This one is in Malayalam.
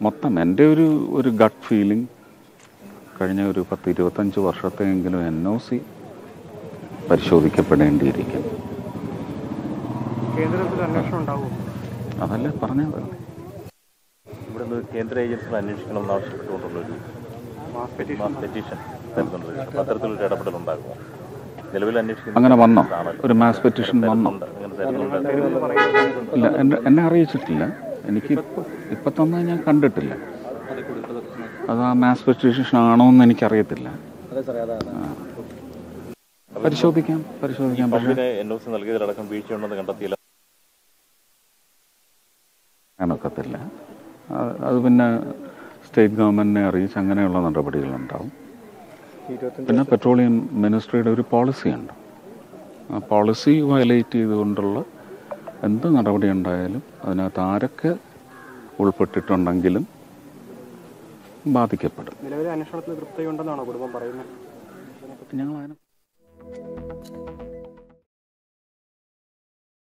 മൊത്തം എൻ്റെ ഒരു ഒരു ഗട്ട് ഫീലിംഗ് കഴിഞ്ഞ ഒരു പത്ത് ഇരുപത്തഞ്ച് വർഷത്തെയെങ്കിലും എൻ ഒ സി പരിശോധിക്കപ്പെടേണ്ടിയിരിക്കുന്നു കേന്ദ്രത്തിൽ അന്വേഷണം ഉണ്ടാവും അതല്ലേ പറഞ്ഞത് ഇവിടുന്ന് കേന്ദ്ര ഏജൻസികൾ അന്വേഷിക്കണം എന്നാവശ്യപ്പെട്ടുകൊണ്ടുള്ളൊരു മാസ് പെറ്റീഷൻ മാസ് പെറ്റീഷൻ തരുന്നുണ്ട് അപ്പോൾ അത്തരത്തിലൊരു ഇടപെടൽ ഉണ്ടാകുമോ നിലവിൽ അന്വേഷിക്കുന്ന അങ്ങനെ വന്നോ ഒരു മാസ് പെറ്റീഷൻ വന്നോ ഉണ്ട്. അങ്ങനെ തരുന്നുണ്ട് ഇല്ല എന്നെ എന്നെ അറിയിച്ചിട്ടില്ല എനിക്ക് ഇപ്പം തന്നെ ഞാൻ കണ്ടിട്ടില്ല അത് ആ മാസ് പെറ്റീഷൻ ആണോ എന്ന് എനിക്കറിയത്തില്ല ആ. പരിശോധിക്കാം പരിശോധിക്കാം പക്ഷേ പമ്പിന് എൻ ഒ സി നൽകിയതിലടക്കം വീഴ്ചയുണ്ടെന്ന് കണ്ടെത്തിയില്ല അങ്ങനൊക്കത്തില്ല അത് അത് പിന്നെ സ്റ്റേറ്റ് ഗവൺമെൻറ്റിനെ അറിയിച്ച് അങ്ങനെയുള്ള നടപടികളുണ്ടാവും പിന്നെ പെട്രോളിയം മിനിസ്ട്രിയുടെ ഒരു പോളിസിയുണ്ട് ആ പോളിസി വയലേറ്റ് ചെയ്തുകൊണ്ടുള്ള എന്ത് നടപടി ഉണ്ടായാലും അതിനകത്ത് ആരൊക്കെ ഉൾപ്പെട്ടിട്ടുണ്ടെങ്കിലും ബാധിക്കപ്പെടും നിലവിലെ അന്വേഷണത്തിൽ തൃപ്തിയുണ്ടെന്നാണോ കുടുംബം പറയുന്നത് ഞങ്ങൾ അതിനെ